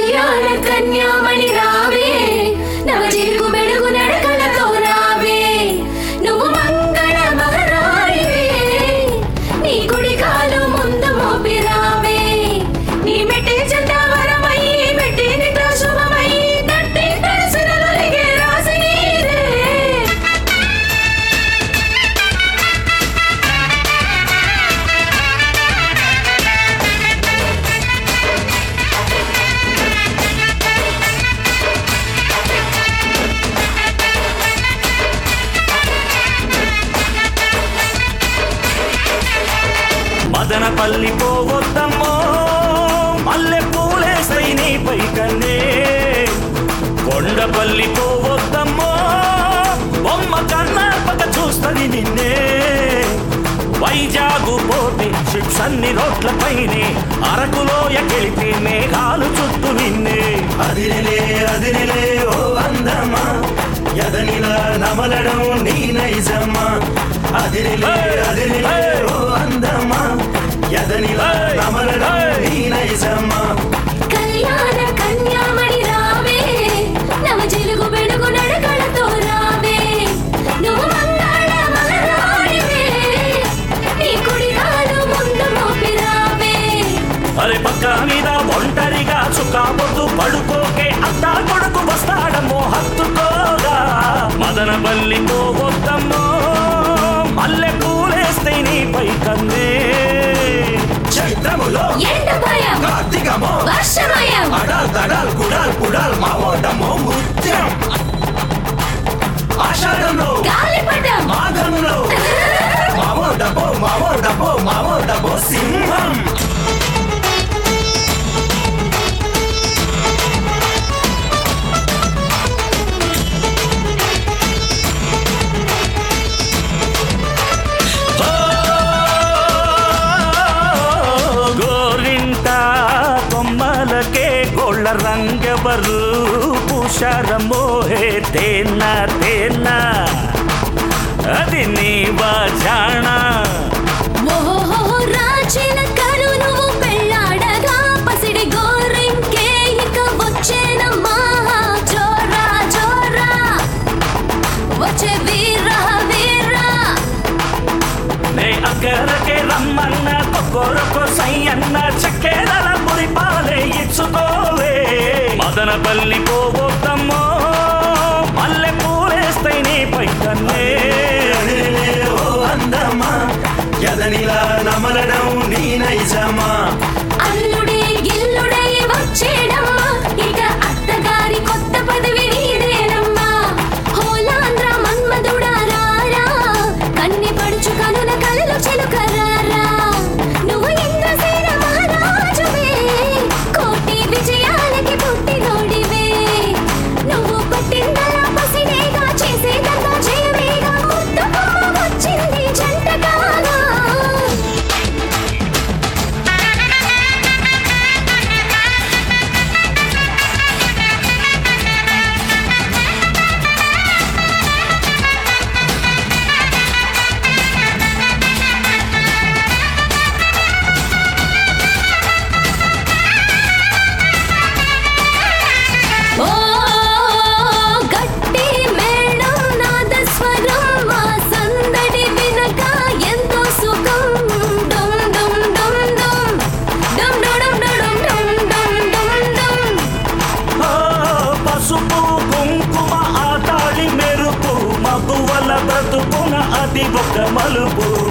కళ్యాణ కన్యామణి రావే నవ జిలుగు మెడుగు నడకలతో రావే నువ్వు మంగళ మహారాణివే నీ కుడి కాలు ముందు మోపి రావే నీ మెట్టే చెడ్డ వరమయ్యి మెట్టి నిద్ర శుభమయ్యి నట్టి తలసిరలొలిగే రాసి నీరే మదనపల్లి పోవద్దమ్మో మల్లె పూలేసై నీ పైకన్నే కొండపల్లి పోవద్దమ్మో బొమ్మ కన్నార్పక చూస్తది నిన్నే వైజాగు పోతే షిప్స్ అన్ని రోడ్లపైనే అరకులోయ గెలిపి మేఘాలు చుట్టూ నిన్నే అదిరిలే అదిరిలే ఓ అందమా ఎదనిలా నమలడం నీ నైజమ్మా అదిరిలే అదిరిలే ఓ అందమా ఎదనిలా నమలడం నీ నైజమ్మా కళ్యాణ కన్యామణి రావే నవ జిలుగు వెలుగు నడకలతో రావే నువ్వు మంగళ మహారాణివే నీ కుడి కాలు ముందు మోపి రావే అరే పక్క మీద ఒంటరిగా చుక్కాబొద్దు పడుకోకే అత్తా కొడుకు వస్తాడమ్మో హత్తుకోగా మదన బల్లి పోవద్దమ్మో మల్లె పూలేస్తే నీపై కన్నే చైత్రములో ఎండ భయం కార్తీకమో వర్షమయం అడాల్ తడాల్ కుడాల్ కుడాల్ మా ఓటమో ముత్యం ఆషాఢంలో గాలిపటం మాఘంలో మావో డబ్బో మావో డబ్బో మావో డబ్బో సింహం ఓ, గోరింట కొమ్మలకే గోళ్ళ రంగెవరు పుషారమో హే తేన్న తేన్న అది నీ బాజాణ ఓహో రాచిన కను నువ్వు పెళ్ళాడగా పసిడి గోరింకే ఇక వచ్చేనమ్మా జోరా జోరా వచ్చే వీరా వీరా నే అక్కరకే రమ్మన్న కొక్కొరకో సయ్యన్న చక్కెరల పురి పాలే ఇచ్చుకోవే మదనపల్లి పోవద్దమ్మో మల్లె పూలేస్తే నీ పైకన్నే అదిరిలే ఓ అందమా ఎదనిలా నమలడం నీ నైజమా అల్లుడే గిల్లుడే వచ్చేడమ్మా ఇక అత్తగారి కొత్త పదవి నీదేనమ్మా హోలాంధ్ర మన్మధుడా రారా కన్ని పడుచు కనుల కలలు చెలుకరారా నువ్వు ఇంద్రసేన మహారాజువే కోటి విజయాలకి పుట్టినోడివే నువ్వు పుట్టిందలా పసిడేగా చేసేదంతా జయమేగా ముద్దు బొమ్మ వచ్చింది జంటగాగా ఓ గట్టి మేళం నాదస్వరం మా సందడి వినక ఎంతో సుఖం డుమ్ డుమ్ డుమ్ డుమ్ డుమ్ డుమ్ డుమ్ డుమ్ డుమ్ డుమ్ డుమ్ ఓ, పసుపు కుంకుమ ఆటాడి మెరుపు మగువల బ్రతుకున అది ఒక మలుపు